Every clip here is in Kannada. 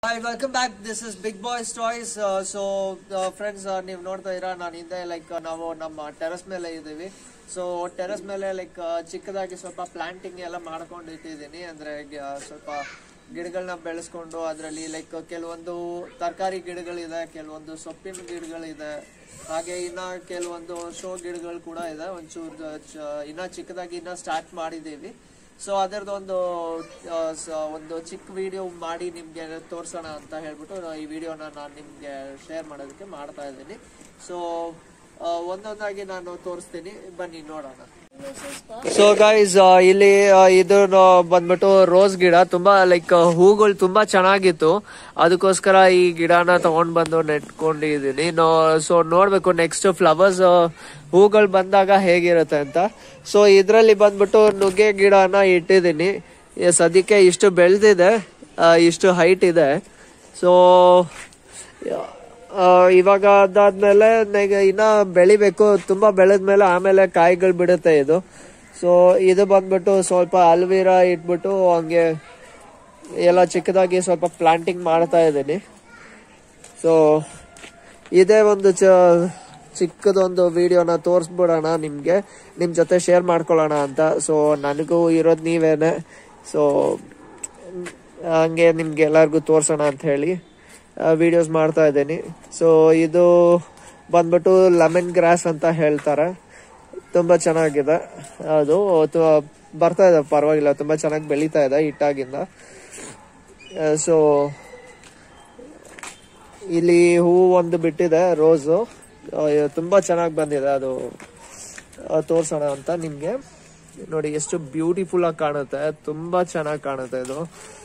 hi welcome back this is big boys toys so friends ನೀವು ನೋಡ್ತಾ ಇರಾ ನಾನು ಹಿಂದೆ ಲೈಕ್ ನಾವು ನಮ್ಮ ಟೆರಸ್ ಮೇಲೆ ಇದ್ದೀವಿ ಸೊ ಟೆರಸ್ ಮೇಲೆ ಲೈಕ್ ಚಿಕ್ಕದಾಗಿ ಸ್ವಲ್ಪ ಪ್ಲಾಂಟಿಂಗ್ ಎಲ್ಲ ಮಾಡ್ಕೊಂಡು ಇಟ್ಟಿದ್ದೀನಿ ಅಂದ್ರೆ ಗ- ಸ್ವಲ್ಪ ಗಿಡಗಳನ್ನ ಬೆಳೆಸ್ಕೊಂಡು ಅದರಲ್ಲಿ ಲೈಕ್ ಕೆಲವೊಂದು ತರಕಾರಿ ಗಿಡಗಳಿದೆ ಕೆಲವೊಂದು ಸೊಪ್ಪಿನ ಗಿಡಗಳಿದೆ ಹಾಗೆ ಇನ್ನ ಕೆಲವೊಂದು ಶೋ ಗಿಡಗಳು ಕೂಡ ಇದೆ ಒಂಚೂರು ಚ- ಇನ್ನ ಚಿಕ್ಕದಾಗಿ ಇನ್ನ ಸ್ಟಾರ್ಟ್ ಮಾಡಿದ್ದೀವಿ ಸೊ ಅದರದೊಂದು ಆ, ಸ- ಒಂದು ಚಿಕ್ಕ ವಿಡಿಯೋ ಮಾಡಿ ನಿಮ್ಗೆ ತೋರ್ಸೋಣ ಅಂತ ಹೇಳ್ಬಿಟ್ಟು ನಾ- ಈ ವಿಡಿಯೋನ ನಾನು ನಿಮ್ಗೆ ಶೇರ್ ಮಾಡೋದಕ್ಕೆ ಮಾಡ್ತಾ ಇದ್ದೀನಿ ಸೊ ಒಂದೊಂದಾಗಿ ನಾನು ತೋರಿಸ್ತೀನಿ ಬನ್ನಿ ನೋಡೋಣ ಸೊ ಗೈಸ್ ಇಲ್ಲಿ ಆ, ಇದು ನ- ಬಂದ್ಬಿಟ್ಟು ರೋಸ್ ಗಿಡ ತುಂಬಾ ಲೈಕ್ ಹೂಗಳು ತುಂಬಾ ಚೆನ್ನಾಗಿತ್ತು ಅದಕ್ಕೋಸ್ಕರ ಈ ಗಿಡನ ತಗೊಂಡ್ ಬಂದು ನೆಟ್ಕೊಂಡಿದೀನಿ ಸೊ ನೋಡ್ಬೇಕು ನೆಕ್ಸ್ಟ್ ಫ್ಲವರ್ಸ್ ಹೂಗಳು ಬಂದಾಗ ಹೇಗಿರುತ್ತೆ ಅಂತ ಸೊ ಇದ್ರಲ್ಲಿ ಬಂದ್ಬಿಟ್ಟು ನುಗ್ಗೆ ಗಿಡನ ಇಟ್ಟಿದ್ದೀನಿ ಈ ಸದ್ಯಕ್ಕೆ ಇಷ್ಟು ಬೆಳೆದಿದೆ ಇಷ್ಟು ಹೈಟ್ ಇದೆ ಸೊ ಆ, ಇವಾಗ ಅದಾದ್ಮೇಲೆ ನೆಗ- ಇನ್ನ ಬೆಳಿಬೇಕು ತುಂಬಾ ಬೆಳೆದ್ಮೇಲೆ ಆಮೇಲೆ ಕಾಯಿಗಳು ಬಿಡುತ್ತೆ ಇದು ಸೊ ಇದು ಬಂದ್ಬಿಟ್ಟು ಸ್ವಲ್ಪ ಅಲ್ವೀರಾ ಇಟ್ಬಿಟ್ಟು ಹಂಗೆ ಎಲ್ಲ ಚಿಕ್ಕದಾಗಿ ಸ್ವಲ್ಪ ಪ್ಲಾಂಟಿಂಗ್ ಮಾಡ್ತಾ ಇದ್ದೀನಿ ಸೊ ಇದೇ ಒಂದು ಚ ಚಿಕ್ಕದೊಂದು ವಿಡಿಯೋನ ತೋರಿಸ್ಬಿಡೋಣ ನಿಮ್ಗೆ ನಿಮ್ ಜೊತೆ ಶೇರ್ ಮಾಡ್ಕೊಳ್ಳೋಣ ಅಂತ ಸೊ ನನಗೂ ಇರೋದು ನೀವೇನೆ ಸೊ ಹಂಗೆ ನಿಮ್ಗೆ ಎಲ್ಲರಿಗೂ ತೋರ್ಸೋಣ ಅಂತ ಹೇಳಿ ವಿಡಿಯೋಸ್ ಮಾಡ್ತಾ ಇದ್ದೀನಿ ಸೊ ಇದು ಬಂದ್ಬಿಟ್ಟು ಲೆಮನ್ ಗ್ರಾಸ್ ಅಂತ ಹೇಳ್ತಾರೆ ತುಂಬಾ ಚೆನ್ನಾಗಿದೆ ಅದು ತು- ಬರ್ತಾ ಇದೆ ಪರವಾಗಿಲ್ಲ ತುಂಬಾ ಚೆನ್ನಾಗಿ ಬೆಳೀತಾ ಇದೆ ಇಟ್ಟಾಗಿಂದ ಸೊ ಇಲ್ಲಿ ಹೂವು ಒಂದು ಬಿಟ್ಟಿದೆ ರೋಸು ತುಂಬಾ ಚೆನ್ನಾಗಿ ಬಂದಿದೆ ಅದು ಆ, ತೋರ್ಸೋಣ ಅಂತ ನಿಮ್ಗೆ ನೋಡಿ ಎಷ್ಟು ಬ್ಯೂಟಿಫುಲ್ ಆಗಿ ಕಾಣುತ್ತೆ ತುಂಬಾ ಚೆನ್ನಾಗಿ ಕಾಣುತ್ತೆ ಇದು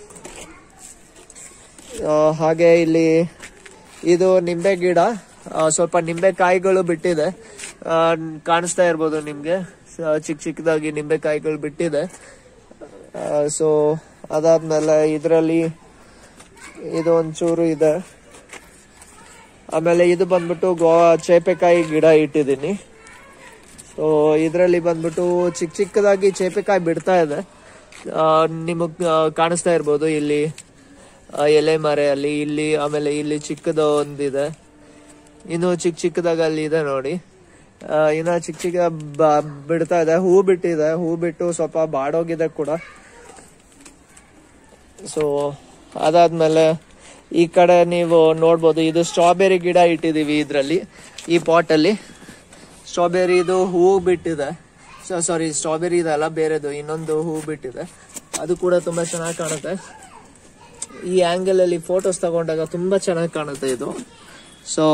ಆ, ಹಾಗೆ ಇಲ್ಲಿ ಇದು ನಿಂಬೆ ಗಿಡ ಆ, ಸ್ವಲ್ಪ ನಿಂಬೆ ಕಾಯಿಗಳು ಬಿಟ್ಟಿದೆ ಆ, ಕಾಣಿಸ್ತಾ ಇರ್ಬೋದು ನಿಮ್ಗೆ ಸ- ಚಿಕ್ಕ ಚಿಕ್ಕದಾಗಿ ನಿಂಬೆ ಕಾಯಿಗಳು ಬಿಟ್ಟಿದೆ ಸೊ ಅದಾದ್ಮೇಲೆ ಇದರಲ್ಲಿ ಇದು ಒಂಚೂರು ಇದೆ ಆಮೇಲೆ ಇದು ಬಂದ್ಬಿಟ್ಟು ಗೋ ಚೇಪೆಕಾಯಿ ಗಿಡ ಇಟ್ಟಿದ್ದೀನಿ ಸೊ ಇದರಲ್ಲಿ ಬಂದ್ಬಿಟ್ಟು ಚಿಕ್ಕ ಚಿಕ್ಕದಾಗಿ ಚೇಪೆಕಾಯಿ ಬಿಡ್ತಾ ಇದೆ ಆ, ನಿಮಗ್ ಆ, ಕಾಣಿಸ್ತಾ ಇರ್ಬೋದು ಇಲ್ಲಿ ಆ, ಎಲೆ ಮರೆಯಲ್ಲಿ ಇಲ್ಲಿ ಆಮೇಲೆ ಇಲ್ಲಿ ಚಿಕ್ಕದ ಒಂದಿದೆ ಇನ್ನು ಚಿಕ್ಕ ಚಿಕ್ಕದಾಗ ಅಲ್ಲಿ ಇದೆ ನೋಡಿ ಆ, ಇನ್ನ ಚಿಕ್ಕ ಚಿಕ್ಕ ಬ- ಬಿಡ್ತಾ ಇದೆ ಹೂ ಬಿಟ್ಟಿದೆ ಹೂ ಬಿಟ್ಟು ಸ್ವಲ್ಪ ಬಾಡೋಗಿದೆ ಕೂಡ ಸೊ ಅದಾದ್ಮೇಲೆ ಈ ಕಡೆ ನೀವು ನೋಡ್ಬೋದು ಇದು ಸ್ಟ್ರಾಬೆರಿ ಗಿಡ ಇಟ್ಟಿದೀವಿ ಇದರಲ್ಲಿ ಈ ಪಾಟ್ ಅಲ್ಲಿ ಸ್ಟ್ರಾಬೆರಿ ಇದು ಹೂ ಬಿಟ್ಟಿದೆ ಸಾರಿ ಸ್ಟ್ರಾಬೆರಿ ಇದಲ್ಲ ಬೇರೆದು ಇನ್ನೊಂದು ಹೂ ಬಿಟ್ಟಿದೆ ಅದು ಕೂಡ ತುಂಬಾ ಚೆನ್ನಾಗಿ ಕಾಣುತ್ತೆ ಈ ಆಂಗಲ್ ಅಲ್ಲಿ ಫೋಟೋಸ್ ತಗೊಂಡಾಗ ತುಂಬಾ ಚೆನ್ನಾಗಿ ಕಾಣುತ್ತೆ ಇದು ಸೊ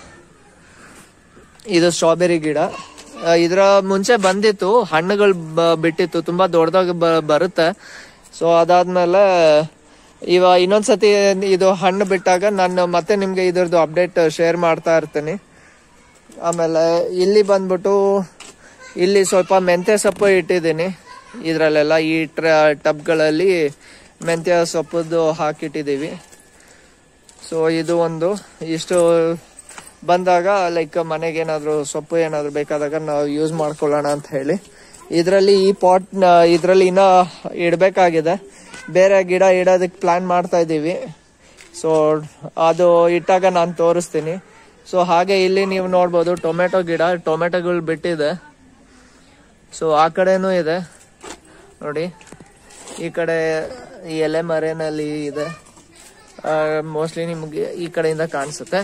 ಇದು ಸ್ಟ್ರಾಬೆರಿ ಗಿಡ ಆ, ಇದ್ರ ಮುಂಚೆ ಬಂದಿತ್ತು ಹಣ್ಣುಗಳು ಬ- ಬಿಟ್ಟಿತ್ತು ತುಂಬಾ ದೊಡ್ಡದಾಗಿ ಬ- ಬರುತ್ತೆ ಸೊ ಅದಾದ್ಮೇಲೆ ಇವ ಇನ್ನೊಂದ್ಸತಿ ಇದು ಹಣ್ಣು ಬಿಟ್ಟಾಗ ನಾನು ಮತ್ತೆ ನಿಮ್ಗೆ ಇದ್ರದ್ದು ಅಪ್ಡೇಟ್ ಶೇರ್ ಮಾಡ್ತಾ ಇರ್ತೀನಿ ಆಮೇಲೆ ಇಲ್ಲಿ ಬಂದ್ಬಿಟ್ಟು ಇಲ್ಲಿ ಸ್ವಲ್ಪ ಮೆಂತ್ಯ ಸೊಪ್ಪು ಇಟ್ಟಿದ್ದೀನಿ ಇದ್ರಲ್ಲೆಲ್ಲ ಈ ಟ್ರ ಟಬ್ಗಳಲ್ಲಿ ಮೆಂತ್ಯ ಸೊಪ್ಪುದು ಹಾಕಿಟ್ಟಿದ್ದೀವಿ ಸೊ ಇದು ಒಂದು ಇಷ್ಟು ಬಂದಾಗ ಲೈಕ್ ಮನೆಗೆ ಏನಾದ್ರು ಸೊಪ್ಪು ಏನಾದ್ರು ಬೇಕಾದಾಗ ನಾವು ಯೂಸ್ ಮಾಡ್ಕೊಳ್ಳೋಣ ಅಂತ ಹೇಳಿ ಇದರಲ್ಲಿ ಈ ಪಾಟ್ ಇದರಲ್ಲಿ ಇನ್ನ ಇಡಬೇಕಾಗಿದೆ ಬೇರೆ ಗಿಡ ಇಡೋದಕ್ಕೆ ಪ್ಲಾನ್ ಮಾಡ್ತಾ ಇದ್ದೀವಿ ಸೊ ಅದು ಇಟ್ಟಾಗ ನಾನು ತೋರಿಸ್ತೀನಿ ಸೊ ಹಾಗೆ ಇಲ್ಲಿ ನೀವು ನೋಡ್ಬೋದು ಟೊಮೆಟೊ ಗಿಡ ಟೊಮೆಟೊಗಳು ಬಿಟ್ಟಿದೆ ಸೊ ಆ ಕಡೆನೂ ಇದೆ ನೋಡಿ ಈ ಕಡೆ ಈ ಎಲೆ ಮರೆನಲ್ಲಿ ಇದೆ ಮೋಸ್ಟ್ಲಿ ನಿಮ್ಗೆ ಈ ಕಡೆಯಿಂದ ಕಾಣಿಸುತ್ತೆ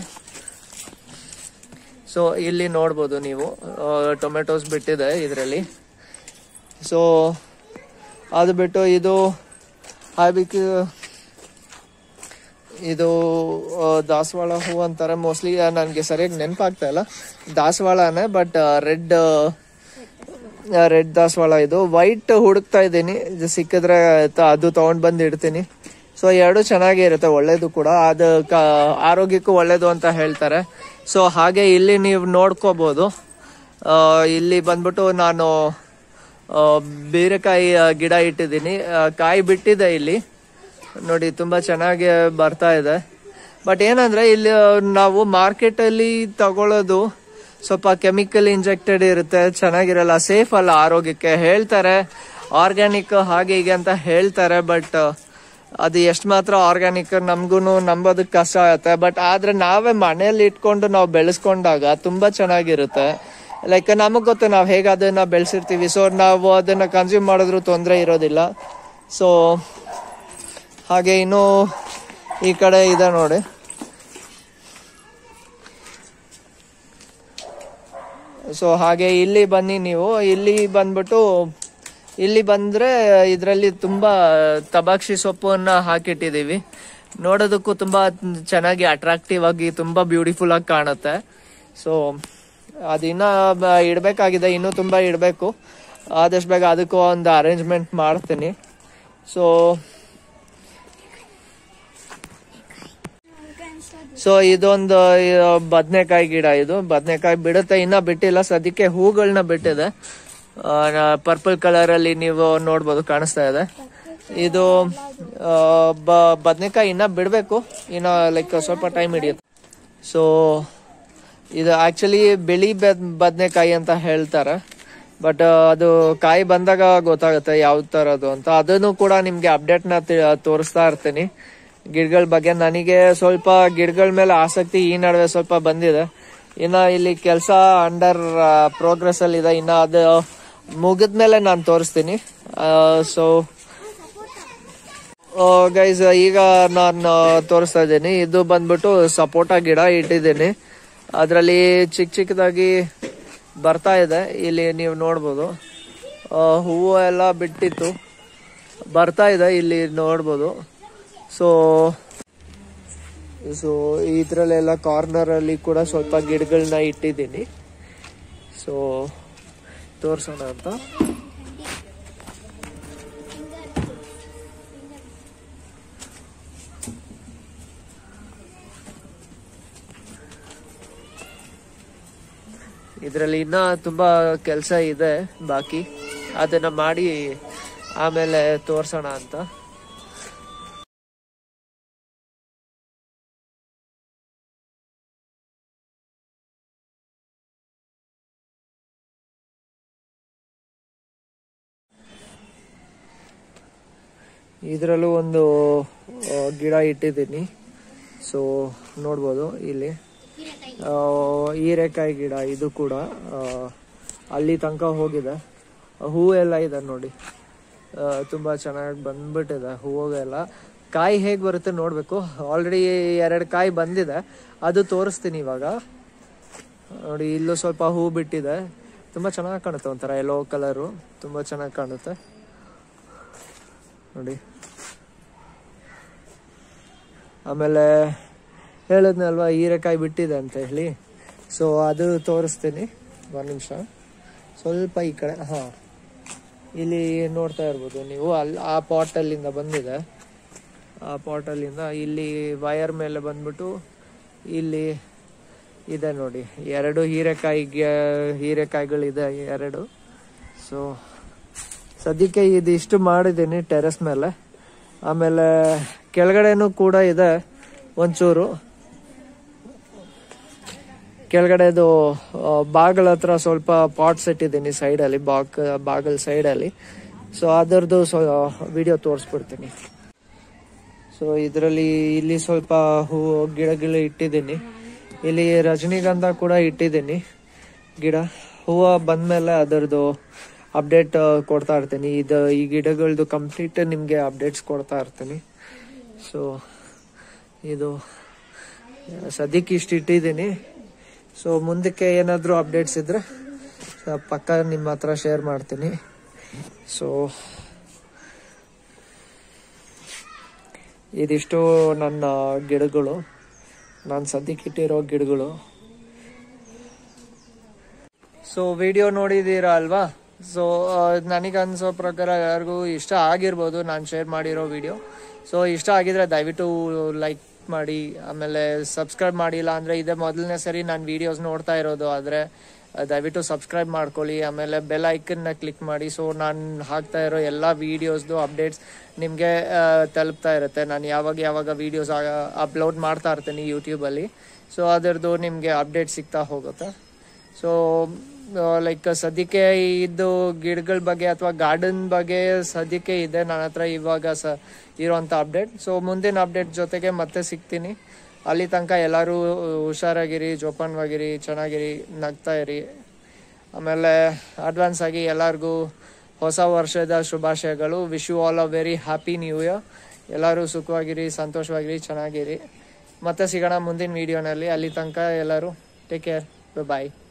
ಸೊ ಇಲ್ಲಿ ನೋಡ್ಬೋದು ನೀವು ಟೊಮೆಟೊಸ್ ಬಿಟ್ಟಿದೆ ಇದರಲ್ಲಿ ಸೊ ಅದು ಬಿಟ್ಟು ಇದು ಹಾಬಿಕ್ ಇದು ಆ, ದಾಸವಾಳ ಹೂ ಅಂತಾರೆ ಮೋಸ್ಟ್ಲಿ ನನಗೆ ಸರಿಯಾಗಿ ನೆನಪಾಗ್ತಾ ಇಲ್ಲ ದಾಸವಾಳನೇ ಬಟ್ ರೆಡ್ ರೆಡ್ ದಾಸವಾಳ ಇದು ವೈಟ್ ಹುಡುಕ್ತಾ ಇದ್ದೀನಿ ಇದು ಸಿಕ್ಕಿದ್ರೆ ತ- ಅದು ತಗೊಂಡ್ ಬಂದು ಇಡ್ತೀನಿ ಸೊ ಎರಡು ಚೆನ್ನಾಗೇ ಇರುತ್ತೆ ಒಳ್ಳೇದು ಕೂಡ ಅದು ಕ- ಆರೋಗ್ಯಕ್ಕೂ ಒಳ್ಳೇದು ಅಂತ ಹೇಳ್ತಾರೆ ಸೊ ಹಾಗೆ ಇಲ್ಲಿ ನೀವು ನೋಡ್ಕೋಬಹುದು ಆ, ಇಲ್ಲಿ ಬಂದ್ಬಿಟ್ಟು ನಾನು ಆ, ಬೀರೆಕಾಯಿ ಆ, ಗಿಡ ಇಟ್ಟಿದ್ದೀನಿ ಆ, ಕಾಯಿ ಬಿಟ್ಟಿದೆ ಇಲ್ಲಿ ನೋಡಿ ತುಂಬಾ ಚೆನ್ನಾಗಿ ಬರ್ತಾ ಇದೆ ಬಟ್ ಏನಂದ್ರೆ ಇಲ್ಲಿ ನಾವು ಮಾರ್ಕೆಟ್ ಅಲ್ಲಿ ತಗೊಳ್ಳೋದು ಸ್ವಲ್ಪ ಕೆಮಿಕಲ್ ಇಂಜೆಕ್ಟೆಡ್ ಇರುತ್ತೆ ಚೆನ್ನಾಗಿರಲ್ಲ ಸೇಫ್ ಅಲ್ಲ ಆರೋಗ್ಯಕ್ಕೆ ಹೇಳ್ತಾರೆ ಆರ್ಗ್ಯಾನಿಕ್ ಹಾಗೆ ಹೀಗೆ ಅಂತ ಹೇಳ್ತಾರೆ ಬಟ್ ಅದು ಎಷ್ಟು ಮಾತ್ರ ಆರ್ಗ್ಯಾನಿಕ್ ನಮಗೂ ನಂಬೋದಕ್ಕೆ ಕಷ್ಟ ಆಗುತ್ತೆ ಬಟ್ ಆದ್ರೆ ನಾವೇ ಮನೇಲಿ ಇಟ್ಕೊಂಡು ನಾವು ಬೆಳೆಸ್ಕೊಂಡಾಗ ತುಂಬಾ ಚೆನ್ನಾಗಿರುತ್ತೆ ಲೈಕ್ ನಮಗ್ ಗೊತ್ತು ನಾವು ಹೇಗೆ ಅದನ್ನ ಬೆಳೆಸಿರ್ತೀವಿ ಸೊ ನಾವು ಅದನ್ನ ಕನ್ಸ್ಯೂಮ್ ಮಾಡಿದ್ರು ತೊಂದರೆ ಇರೋದಿಲ್ಲ ಸೊ ಹಾಗೆ ಇನ್ನು ಈ ಕಡೆ ಇದೆ ನೋಡಿ ಸೊ ಹಾಗೆ ಇಲ್ಲಿ ಬನ್ನಿ ನೀವು ಇಲ್ಲಿ ಬಂದ್ಬಿಟ್ಟು ಇಲ್ಲಿ ಬಂದ್ರೆ ಇದರಲ್ಲಿ ತುಂಬಾ ತಬಾಕ್ಷಿ ಸೊಪ್ಪನ್ನ ಹಾಕಿಟ್ಟಿದೀವಿ ನೋಡೋದಕ್ಕೂ ತುಂಬಾ ಚೆನ್ನಾಗಿ ಅಟ್ರಾಕ್ಟಿವ್ ಆಗಿ ತುಂಬಾ ಬ್ಯೂಟಿಫುಲ್ ಆಗಿ ಕಾಣುತ್ತೆ ಸೊ ಅದಿನ್ನ ಬ- ಇಡ್ಬೇಕಾಗಿದೆ ಇನ್ನೂ ತುಂಬಾ ಇಡಬೇಕು ಆದಷ್ಟು ಬೇಗ ಅದಕ್ಕೂ ಒಂದು ಅರೇಂಜ್ಮೆಂಟ್ ಮಾಡ್ತೀನಿ ಸೊ ಸೊ ಇದೊಂದು ಬದನೆಕಾಯಿ ಗಿಡ ಇದು ಬದನೆಕಾಯಿ ಬಿಡುತ್ತೆ ಇನ್ನ ಬಿಟ್ಟಿಲ್ಲ ಸದ್ಯಕ್ಕೆ ಹೂಗಳನ್ನ ಬಿಟ್ಟಿದೆ ಪರ್ಪಲ್ ಕಲರ್ ಅಲ್ಲಿ ನೀವು ನೋಡ್ಬೋದು ಕಾಣಿಸ್ತಾ ಇದೆ ಇದು ಬದನೆಕಾಯಿ ಇನ್ನ ಬಿಡಬೇಕು ಇನ್ನ ಲೈಕ್ ಸ್ವಲ್ಪ ಟೈಮ್ ಹಿಡಿಯುತ್ತೆ ಸೊ ಇದು ಆಕ್ಚುಲಿ ಬಿಳಿ ಬದನೆಕಾಯಿ ಅಂತ ಹೇಳ್ತಾರೆ ಬಟ್ ಅದು ಕಾಯಿ ಬಂದಾಗ ಗೊತ್ತಾಗುತ್ತೆ ಯಾವ ತರದು ಅಂತ ಅದನ್ನು ಕೂಡ ನಿಮ್ಗೆ ಅಪ್ಡೇಟ್ ನ ತಿ- ತೋರಿಸ್ತಾ ಇರ್ತೀನಿ ಗಿಡಗಳ ಬಗ್ಗೆ ನನಗೆ ಸ್ವಲ್ಪ ಗಿಡಗಳ ಮೇಲೆ ಆಸಕ್ತಿ ಈ ನಡುವೆ ಸ್ವಲ್ಪ ಬಂದಿದೆ ಇನ್ನ ಇಲ್ಲಿ ಕೆಲಸ ಅಂಡರ್ ಪ್ರೋಗ್ರೆಸ್ ಅಲ್ಲಿ ಇದೆ ಇನ್ನ ಅದು ಮುಗಿದ್ಮೇಲೆ ನಾನು ತೋರಿಸ್ತೀನಿ ಸೊ ಗೈಸ್ ಈಗ ನಾನು ತೋರಿಸ್ತಾ ಇದ್ದೀನಿ ಇದು ಬಂದ್ಬಿಟ್ಟು ಸಪೋಟ ಗಿಡ ಇಟ್ಟಿದ್ದೀನಿ ಅದರಲ್ಲಿ ಚಿಕ್ಕ ಚಿಕ್ಕದಾಗಿ ಬರ್ತಾ ಇದೆ ಇಲ್ಲಿ ನೀವು ನೋಡ್ಬೋದು ಆ, ಹೂವು ಎಲ್ಲ ಬಿಟ್ಟಿತ್ತು ಬರ್ತಾ ಇದೆ ಇಲ್ಲಿ ನೋಡ್ಬೋದು ಸೊ ಸೊ ಇದ್ರಲ್ಲೆಲ್ಲ ಕಾರ್ನರ್ ಅಲ್ಲಿ ಕೂಡ ಸ್ವಲ್ಪ ಗಿಡಗಳನ್ನ ಇಟ್ಟಿದ್ದೀನಿ ಸೊ ತೋರ್ಸೋಣ ಅಂತ ಇದರಲ್ಲಿ ಇನ್ನ ತುಂಬಾ ಕೆಲಸ ಇದೆ ಬಾಕಿ ಅದನ್ನ ಮಾಡಿ ಆಮೇಲೆ ತೋರ್ಸೋಣ ಅಂತ ಇದರಲ್ಲೂ ಒಂದು ಆ, ಗಿಡ ಇಟ್ಟಿದ್ದೀನಿ ಸೊ ನೋಡ್ಬೋದು ಇಲ್ಲಿ ಆ, ಹೀರೆಕಾಯಿ ಗಿಡ ಇದು ಕೂಡ ಆ, ಅಲ್ಲಿ ತನಕ ಹೋಗಿದೆ ಹೂವು ಎಲ್ಲ ಇದೆ ನೋಡಿ ಆ, ತುಂಬಾ ಚೆನ್ನಾಗಿ ಬಂದ್ಬಿಟ್ಟಿದೆ ಹೂವೆಲ್ಲ ಕಾಯಿ ಹೇಗೆ ಬರುತ್ತೆ ನೋಡ್ಬೇಕು ಆಲ್ರೆಡಿ ಎರಡು ಕಾಯಿ ಬಂದಿದೆ ಅದು ತೋರಿಸ್ತೀನಿ ಇವಾಗ ನೋಡಿ ಇಲ್ಲೂ ಸ್ವಲ್ಪ ಹೂ ಬಿಟ್ಟಿದೆ ತುಂಬಾ ಚೆನ್ನಾಗಿ ಕಾಣುತ್ತೆ ಒಂಥರ ಯೆಲ್ಲೋ ಕಲರು ತುಂಬಾ ಚೆನ್ನಾಗಿ ಕಾಣುತ್ತೆ ನೋಡಿ ಆಮೇಲೆ ಹೇಳಿದ್ನಲ್ವಾ ಹೀರೆಕಾಯಿ ಬಿಟ್ಟಿದೆ ಅಂತ ಹೇಳಿ ಸೊ ಅದು ತೋರಿಸ್ತೀನಿ ಒಂದು ನಿಮಿಷ ಸ್ವಲ್ಪ ಈ ಕಡೆ ಹಾ ಇಲ್ಲಿ ನೋಡ್ತಾ ಇರ್ಬೋದು ನೀವು ಅಲ್ಲಿ ಆ ಪಾಟಲ್ಲಿಂದ ಬಂದಿದೆ ಆ ಪಾಟಲ್ಲಿಂದ ಇಲ್ಲಿ ವಯರ್ ಮೇಲೆ ಬಂದ್ಬಿಟ್ಟು ಇಲ್ಲಿ ಇದೆ ನೋಡಿ ಎರಡು ಹೀರೆಕಾಯಿ ಹೀರೆಕಾಯಿಗಳಿದೆ ಎರಡು ಸೊ ಸದ್ಯಕ್ಕೆ ಇದಿಷ್ಟು ಮಾಡಿದ್ದೀನಿ ಟೆರೆಸ್ ಮೇಲೆ ಆಮೇಲೆ ಕೆಳಗಡೆನೂ ಕೂಡ ಇದೆ ಒಂಚೂರು ಕೆಳಗಡೆದು ಆ, ಬಾಗಿಲ ಹತ್ರ ಸ್ವಲ್ಪ ಪಾಟ್ಸ್ ಇಟ್ಟಿದ್ದೀನಿ ಸೈಡಲ್ಲಿ ಬಾಗ್ ಬಾಗಿಲ ಸೈಡಲ್ಲಿ ಸೊ ಅದರದ್ದು ಸೊ ವಿಡಿಯೋ ತೋರಿಸ್ಬಿಡ್ತೀನಿ ಸೊ ಇದರಲ್ಲಿ ಇಲ್ಲಿ ಸ್ವಲ್ಪ ಹೂ ಗಿಡಗಳು ಇಟ್ಟಿದ್ದೀನಿ ಇಲ್ಲಿ ರಜನಿಗಂಧ ಕೂಡ ಇಟ್ಟಿದ್ದೀನಿ ಗಿಡ ಹೂವು ಬಂದ್ಮೇಲೆ ಅದರದ್ದು ಅಪ್ಡೇಟ್ ಕೊಡ್ತಾ ಇರ್ತೀನಿ ಇದು ಈ ಗಿಡಗಳದ್ದು ಕಂಪ್ಲೀಟ್ ನಿಮಗೆ ಅಪ್ಡೇಟ್ಸ್ ಕೊಡ್ತಾ ಇರ್ತೀನಿ ಸೊ ಇದು ಸದ್ಯಕ್ಕೆ ಇಷ್ಟು ಇಟ್ಟಿದ್ದೀನಿ ಸೊ ಮುಂದಕ್ಕೆ ಏನಾದರೂ ಅಪ್ಡೇಟ್ಸ್ ಇದ್ರೆ ಆ, ಪಕ್ಕ ನಿಮ್ಮ ಹತ್ರ ಶೇರ್ ಮಾಡ್ತೀನಿ ಸೊ ಇದಿಷ್ಟು ನನ್ನ ಗಿಡಗಳು ನಾನು ಸದ್ಯಕ್ಕೆ ಇಟ್ಟಿರೋ ಗಿಡಗಳು ಸೊ ವಿಡಿಯೋ ನೋಡಿದ್ದೀರಾ ಅಲ್ವಾ ಸೊ ನನಗನ್ಸೋ ಪ್ರಕಾರ ಯಾರಿಗೂ ಇಷ್ಟ ಆಗಿರ್ಬೋದು ನಾನು ಶೇರ್ ಮಾಡಿರೋ ವಿಡಿಯೋ ಸೊ ಇಷ್ಟ ಆಗಿದ್ರೆ ದಯವಿಟ್ಟು ಲೈಕ್ ಮಾಡಿ ಆಮೇಲೆ ಸಬ್ಸ್ಕ್ರೈಬ್ ಮಾಡಿಲ್ಲ ಅಂದರೆ ಇದೇ ಮೊದಲನೇ ಸರಿ ನಾನು ವಿಡಿಯೋಸ್ ನೋಡ್ತಾ ಇರೋದು ಆದರೆ ದಯವಿಟ್ಟು ಸಬ್ಸ್ಕ್ರೈಬ್ ಮಾಡ್ಕೊಳ್ಳಿ ಆಮೇಲೆ ಬೆಲ್ ಐಕನ್ನ ಕ್ಲಿಕ್ ಮಾಡಿ ಸೊ ನಾನು ಹಾಕ್ತಾ ಇರೋ ಎಲ್ಲ ವೀಡಿಯೋಸ್ದು ಅಪ್ಡೇಟ್ಸ್ ನಿಮಗೆ ತಲುಪ್ತಾ ಇರುತ್ತೆ ನಾನು ಯಾವಾಗ ಯಾವಾಗ ವೀಡಿಯೋಸ್ ಅಪ್ಲೋಡ್ ಮಾಡ್ತಾ ಇರ್ತೀನಿ ಯೂಟ್ಯೂಬಲ್ಲಿ ಸೊ ಅದರದ್ದು ನಿಮಗೆ ಅಪ್ಡೇಟ್ ಸಿಗ್ತಾ ಹೋಗುತ್ತೆ ಸೊ ಲೈಕ್ ಸದ್ಯಕ್ಕೆ ಇದ್ದು ಗಿಡಗಳ ಬಗ್ಗೆ ಅಥವಾ ಗಾರ್ಡನ್ ಬಗ್ಗೆ ಸದ್ಯಕ್ಕೆ ಇದೆ ನನ್ನ ಹತ್ರ ಇವಾಗ ಸ ಇರೋಂಥ ಅಪ್ಡೇಟ್ ಸೊ ಮುಂದಿನ ಅಪ್ಡೇಟ್ ಜೊತೆಗೆ ಮತ್ತೆ ಸಿಗ್ತೀನಿ ಅಲ್ಲಿ ತನಕ ಎಲ್ಲರೂ ಹುಷಾರಾಗಿರಿ ಜೋಪಾನವಾಗಿರಿ ಚೆನ್ನಾಗಿರಿ ನಗ್ತಾ ಇರಿ ಆಮೇಲೆ ಅಡ್ವಾನ್ಸ್ ಆಗಿ ಎಲ್ಲರಿಗೂ ಹೊಸ ವರ್ಷದ ಶುಭಾಶಯಗಳು wish you all a very happy new year ಎಲ್ಲರೂ ಸುಖವಾಗಿರಿ ಸಂತೋಷವಾಗಿರಿ ಚೆನ್ನಾಗಿರಿ ಮತ್ತೆ ಸಿಗೋಣ ಮುಂದಿನ ವಿಡಿಯೋನಲ್ಲಿ ಅಲ್ಲಿ ತನಕ ಎಲ್ಲರೂ ಟೇಕ್ ಕೇರ್ ಬಾಯ್